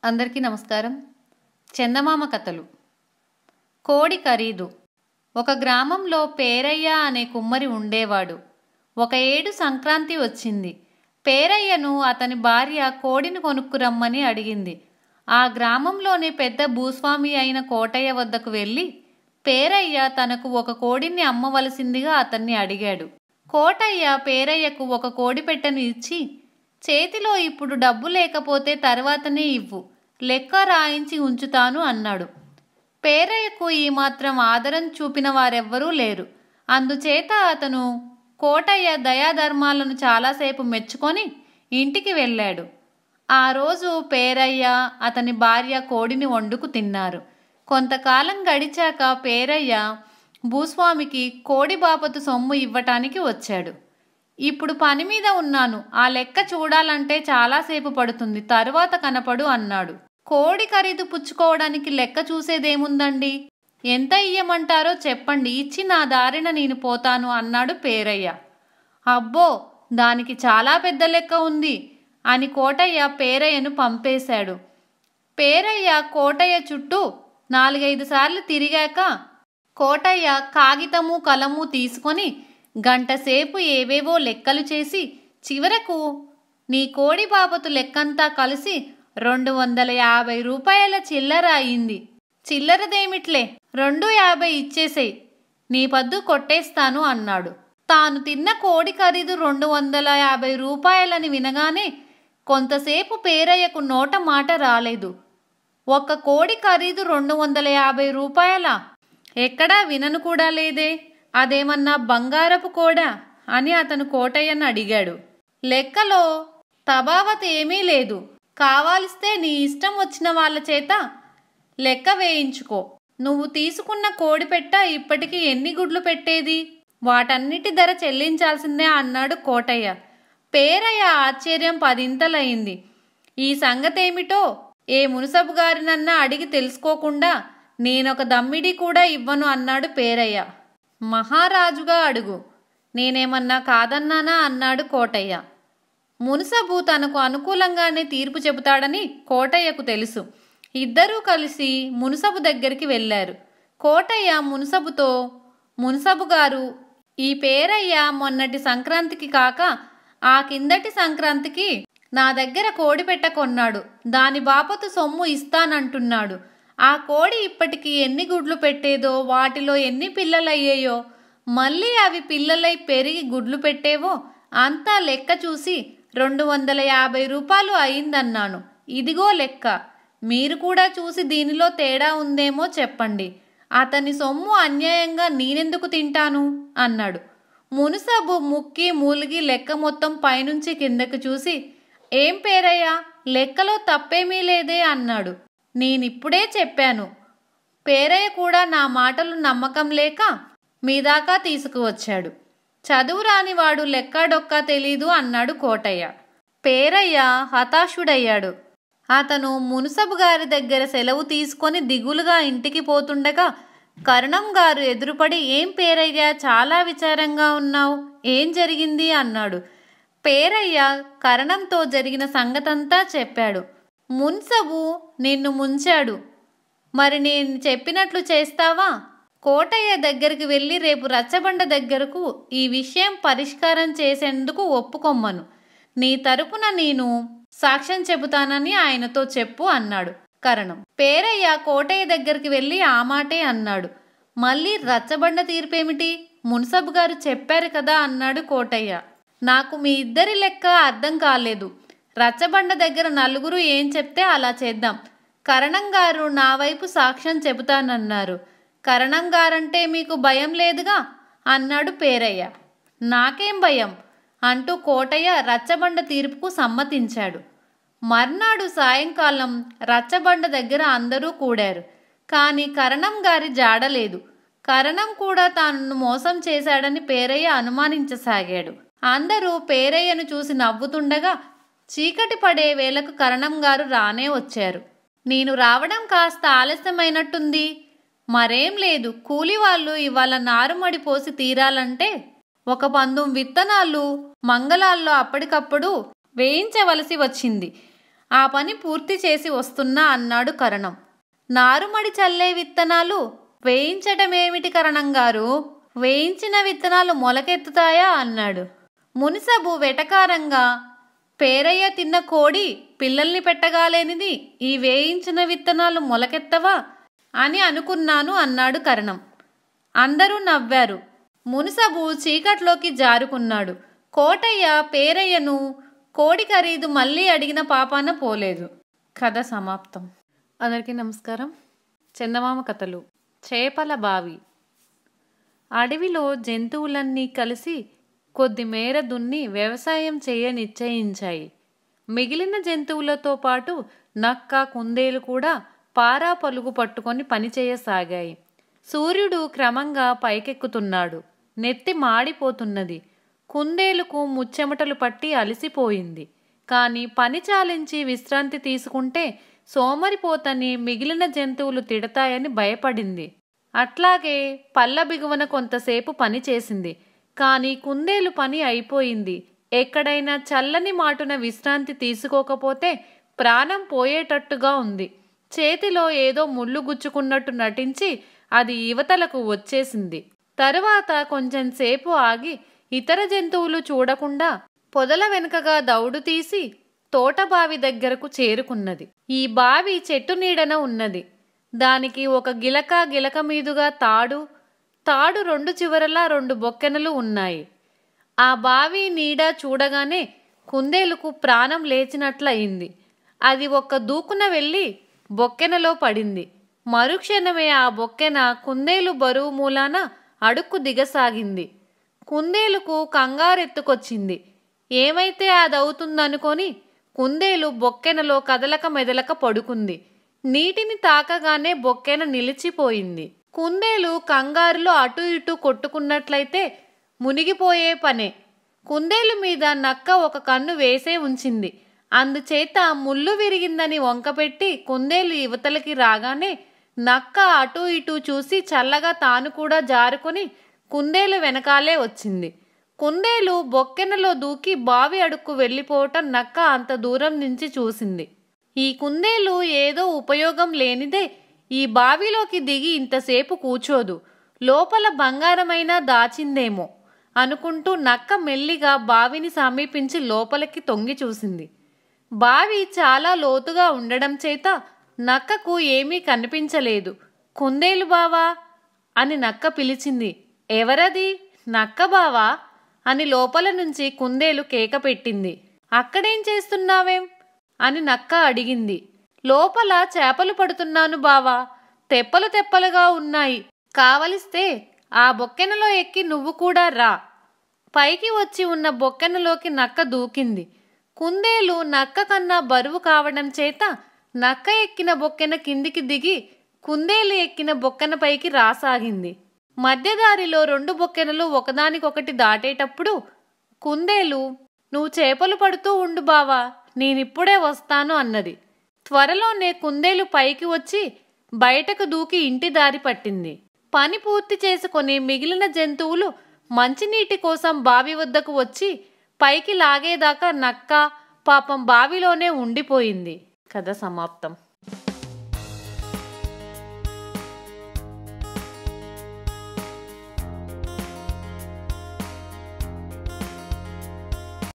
అందరికీ నమస్కారం చందమామ కథలు కోడి ఖరీదు ఒక గ్రామంలో పేరయ్య అనే కుమ్మరి ఉండేవాడు ఒక ఏడు సంక్రాంతి వచ్చింది పేరయ్యను అతని భార్య కోడిని కొనుక్కురమ్మని అడిగింది ఆ గ్రామంలోని పెద్ద భూస్వామి అయిన కోటయ్య వద్దకు వెళ్ళి పేరయ్య తనకు ఒక కోడిని అమ్మవలసిందిగా అతన్ని అడిగాడు కోటయ్య పేరయ్యకు ఒక కోడి పెట్టెను ఇచ్చి చేతిలో ఇప్పుడు డబ్బు లేకపోతే తర్వాతనే ఇవ్వు లెక్క రాయించి ఉంచుతాను అన్నాడు పేరయ్యకు ఈ మాత్రం ఆదరం చూపిన వారెవ్వరూ లేరు అందుచేత అతను కోటయ్య దయాధర్మాలను చాలాసేపు మెచ్చుకొని ఇంటికి వెళ్ళాడు ఆ రోజు పేరయ్య అతని భార్య కోడిని వండుకు తిన్నారు కొంతకాలం గడిచాక పేరయ్య భూస్వామికి కోడి బాపతు సొమ్ము ఇవ్వటానికి వచ్చాడు ఇప్పుడు పని మీద ఉన్నాను ఆ లెక్క చూడాలంటే చాలాసేపు పడుతుంది తరువాత కనపడు అన్నాడు కోడి ఖరీదు పుచ్చుకోవడానికి లెక్క చూసేదేముందండి ఎంత ఇయ్యమంటారో చెప్పండి ఇచ్చి నా దారిన నేను పోతాను అన్నాడు పేరయ్య అబ్బో దానికి చాలా పెద్ద లెక్క ఉంది అని కోటయ్య పేరయ్యను పంపేశాడు పేరయ్య కోటయ్య చుట్టూ నాలుగైదు సార్లు తిరిగాక కోటయ్య కాగితము కలము తీసుకొని గంటసేపు ఏవేవో లెక్కలు చేసి చివరకు నీ కోడి బాపతు లెక్కంతా కలిసి రెండు వందల యాభై రూపాయల చిల్లర అయింది చిల్లరదేమిట్లే రెండు యాభై ఇచ్చేసేయ్ నీ పద్దు కొట్టేస్తాను అన్నాడు తాను తిన్న కోడి ఖరీదు రెండు వందల యాభై రూపాయలని వినగానే కొంతసేపు పేరయ్యకు నోట మాట రాలేదు ఒక్క కోడి ఖరీదు రెండు వందల యాభై రూపాయల ఎక్కడా వినను కూడా లేదే అదేమన్నా బంగారపు కోడా అని అతను కోటయ్యను అడిగాడు లెక్కలో తబావత్ ఏమీ లేదు కావాలిస్తే నీ ఇష్టం వచ్చిన వాళ్ళ చేత లెక్క వేయించుకో నువ్వు తీసుకున్న కోడి పెట్ట ఇప్పటికి ఎన్ని గుడ్లు పెట్టేది వాటన్నిటి ధర చెల్లించాల్సిందే అన్నాడు కోటయ్య పేరయ్య ఆశ్చర్యం పదింతలయింది ఈ సంగతేమిటో ఏ మునుసబు గారినన్నా అడిగి తెలుసుకోకుండా నేనొక దమ్మిడి కూడా ఇవ్వను అన్నాడు పేరయ్య మహారాజుగా అడుగు నేనేమన్నా కాదన్నానా అన్నాడు కోటయ్య మునుసబు తనకు అనుకూలంగానే తీర్పు చెబుతాడని కోటయ్యకు తెలుసు ఇద్దరూ కలిసి మునుసబు దగ్గరికి వెళ్ళారు కోటయ్య మునుసబుతో మునుసబు గారు ఈ పేరయ్య మొన్నటి సంక్రాంతికి కాక ఆ కిందటి సంక్రాంతికి నా దగ్గర కోడి పెట్ట కొన్నాడు దాని బాపతు సొమ్ము ఇస్తానంటున్నాడు ఆ కోడి ఇప్పటికి ఎన్ని గుడ్లు పెట్టేదో వాటిలో ఎన్ని పిల్లలయ్యాయో మళ్ళీ అవి పిల్లలై పెరిగి గుడ్లు పెట్టేవో అంతా లెక్క చూసి రెండు వందల యాభై రూపాయలు అయిందన్నాను ఇదిగో లెక్క మీరు కూడా చూసి దీనిలో తేడా ఉందేమో చెప్పండి అతని సొమ్ము అన్యాయంగా నేనెందుకు తింటాను అన్నాడు మునుసబు ముక్కి మూలిగి లెక్క మొత్తం పైనుంచి కిందకు చూసి ఏం పేరయ్యా లెక్కలో తప్పేమీ లేదే అన్నాడు నేనిప్పుడే చెప్పాను పేరయ్య కూడా నా మాటలు నమ్మకం లేక మీ దాకా తీసుకువచ్చాడు చదువు రానివాడు లెక్కాడొక్కా తెలీదు అన్నాడు కోటయ్య పేరయ్య హతాశుడయ్యాడు అతను మునుసబు గారి దగ్గర సెలవు తీసుకొని దిగులుగా ఇంటికి పోతుండగా కరుణం గారు ఎదురుపడి ఏం పేరయ్య చాలా విచారంగా ఉన్నావు ఏం జరిగింది అన్నాడు పేరయ్య కరణంతో జరిగిన సంగతంతా చెప్పాడు మున్సబు నిన్ను ముంచాడు మరి నేను చెప్పినట్లు చేస్తావా కోటయ్య దగ్గరికి వెళ్ళి రేపు రచ్చబండ దగ్గరకు ఈ విషయం పరిష్కారం చేసేందుకు ఒప్పుకొమ్మను నీ తరపున నేను సాక్ష్యం చెబుతానని ఆయనతో చెప్పు అన్నాడు కరణం పేరయ్య కోటయ్య దగ్గరికి వెళ్ళి ఆ మాటే అన్నాడు మళ్ళీ రచ్చబండ తీర్పేమిటి మున్సబు గారు చెప్పారు కదా అన్నాడు కోటయ్య నాకు మీ ఇద్దరి లెక్క అర్థం కాలేదు రచ్చబండ దగ్గర నలుగురు ఏం చెప్తే అలా చేద్దాం కరణం గారు నా వైపు సాక్ష్యం చెబుతానన్నారు కరణం గారంటే మీకు భయం లేదుగా అన్నాడు పేరయ్య నాకేం భయం అంటూ కోటయ్య రచ్చబండ తీర్పుకు సమ్మతించాడు మర్నాడు సాయంకాలం రచ్చబండ దగ్గర అందరూ కూడారు కానీ కరణం గారి జాడలేదు కరణం కూడా తాను మోసం చేశాడని పేరయ్య అనుమానించసాగాడు అందరూ పేరయ్యను చూసి నవ్వుతుండగా చీకటి పడే వేళకు కరణం గారు రానే వచ్చారు నేను రావడం కాస్త ఆలస్యమైనట్టుంది మరేం లేదు కూలి వాళ్ళు ఇవాళ నారుమడి పోసి తీరాలంటే ఒక పందం విత్తనాలు మంగళాల్లో అప్పటికప్పుడు వేయించవలసి వచ్చింది ఆ పని పూర్తి చేసి వస్తున్నా అన్నాడు కరణం నారుమడి చల్లే విత్తనాలు వేయించటమేమిటి కరణం గారు వేయించిన విత్తనాలు మొలకెత్తుతాయా అన్నాడు మునిసబు వెటకారంగా పేరయ్య తిన్న కోడి పిల్లల్ని పెట్టగాలేనిది ఈ వేయించిన విత్తనాలు మొలకెత్తవా అని అనుకున్నాను అన్నాడు కరణం అందరూ నవ్వారు మునిసబు చీకట్లోకి జారుకున్నాడు కోటయ్య పేరయ్యను కోడి ఖరీదు మళ్ళీ అడిగిన పాపాన పోలేదు కథ సమాప్తం అందరికీ నమస్కారం చందమామ కథలు చేపల బావి అడవిలో జంతువులన్నీ కలిసి కొద్ది మేర దున్ని వ్యవసాయం చేయ నిశ్చయించాయి మిగిలిన జంతువులతో పాటు నక్క కుందేలు కూడా పారా పలుగు పట్టుకొని పనిచేయసాగాయి సూర్యుడు క్రమంగా పైకెక్కుతున్నాడు నెత్తి మాడిపోతున్నది కుందేలుకు ముచ్చెమటలు పట్టి అలసిపోయింది కానీ పని చాలించి విశ్రాంతి తీసుకుంటే సోమరిపోతని మిగిలిన జంతువులు తిడతాయని భయపడింది అట్లాగే పళ్ళ బిగువన కొంతసేపు పని చేసింది కానీ కుందేలు పని అయిపోయింది ఎక్కడైనా చల్లని మాటున విశ్రాంతి తీసుకోకపోతే ప్రాణం పోయేటట్టుగా ఉంది చేతిలో ఏదో ముళ్ళు గుచ్చుకున్నట్టు నటించి అది యువతలకు వచ్చేసింది తరువాత కొంచెం సేపు ఆగి ఇతర జంతువులు చూడకుండా పొదల వెనుకగా దౌడు తీసి తోటబావి దగ్గరకు చేరుకున్నది ఈ బావి చెట్టు నీడన ఉన్నది దానికి ఒక గిలక గిలక మీదుగా తాడు తాడు రెండు చివరలా రెండు బొక్కెనలు ఉన్నాయి ఆ బావి నీడ చూడగానే కుందేలుకు ప్రాణం లేచినట్లయింది అది ఒక్క దూకున వెళ్ళి బొక్కెనలో పడింది మరుక్షణమే ఆ బొక్కెన కుందేలు బరువు మూలాన అడుక్కు దిగసాగింది కుందేలుకు కంగారెత్తుకొచ్చింది ఏమైతే అదవుతుందనుకొని కుందేలు బొక్కెనలో కదలక మెదలక పడుకుంది నీటిని తాకగానే బొక్కెన నిలిచిపోయింది కుందేలు కంగారులో అటు ఇటు కొట్టుకున్నట్లయితే మునిగిపోయే పనే కుందేలు మీద నక్క ఒక కన్ను వేసే ఉంచింది అందుచేత ముళ్ళు విరిగిందని వంకపెట్టి కుందేలు యువతలకి రాగానే నక్క అటు ఇటు చూసి చల్లగా తాను కూడా జారుకొని కుందేలు వెనకాలే వచ్చింది కుందేలు బొక్కెనలో దూకి బావి అడుక్కు వెళ్ళిపోవటం నక్క అంత దూరం నుంచి చూసింది ఈ కుందేలు ఏదో ఉపయోగం లేనిదే ఈ బావిలోకి దిగి ఇంతసేపు కూర్చోదు లోపల బంగారమైనా దాచిందేమో అనుకుంటూ నక్క మెల్లిగా బావిని సమీపించి లోపలికి తొంగి చూసింది బావి చాలా లోతుగా ఉండడం చేత నక్కకు ఏమీ కనిపించలేదు కుందేలు బావా అని నక్క పిలిచింది ఎవరది నక్క బావా అని లోపల నుంచి కుందేలు కేక పెట్టింది అక్కడేం చేస్తున్నావేం అని నక్క అడిగింది లోపల చేపలు పడుతున్నాను బావా తెప్పలు తెప్పలుగా ఉన్నాయి కావలిస్తే ఆ బొక్కెనలో ఎక్కి నువ్వు కూడా రా పైకి వచ్చి ఉన్న బొక్కెనలోకి నక్క దూకింది కుందేలు నక్క కన్నా బరువు కావడం చేత నక్క ఎక్కిన బొక్కెన కిందికి దిగి కుందేలు ఎక్కిన బొక్కెన పైకి రాసాగింది మధ్యదారిలో రెండు బొక్కెనలు ఒకదానికొకటి దాటేటప్పుడు కుందేలు నువ్వు చేపలు పడుతూ ఉండు బావా నేనిప్పుడే వస్తాను అన్నది త్వరలోనే కుందేలు పైకి వచ్చి బయటకు దూకి ఇంటి దారి పట్టింది పని పూర్తి చేసుకొని మిగిలిన జంతువులు మంచినీటి కోసం బావి వద్దకు వచ్చి పైకి లాగేదాకా నక్క పాపం బావిలోనే ఉండిపోయింది కథ సమాప్తం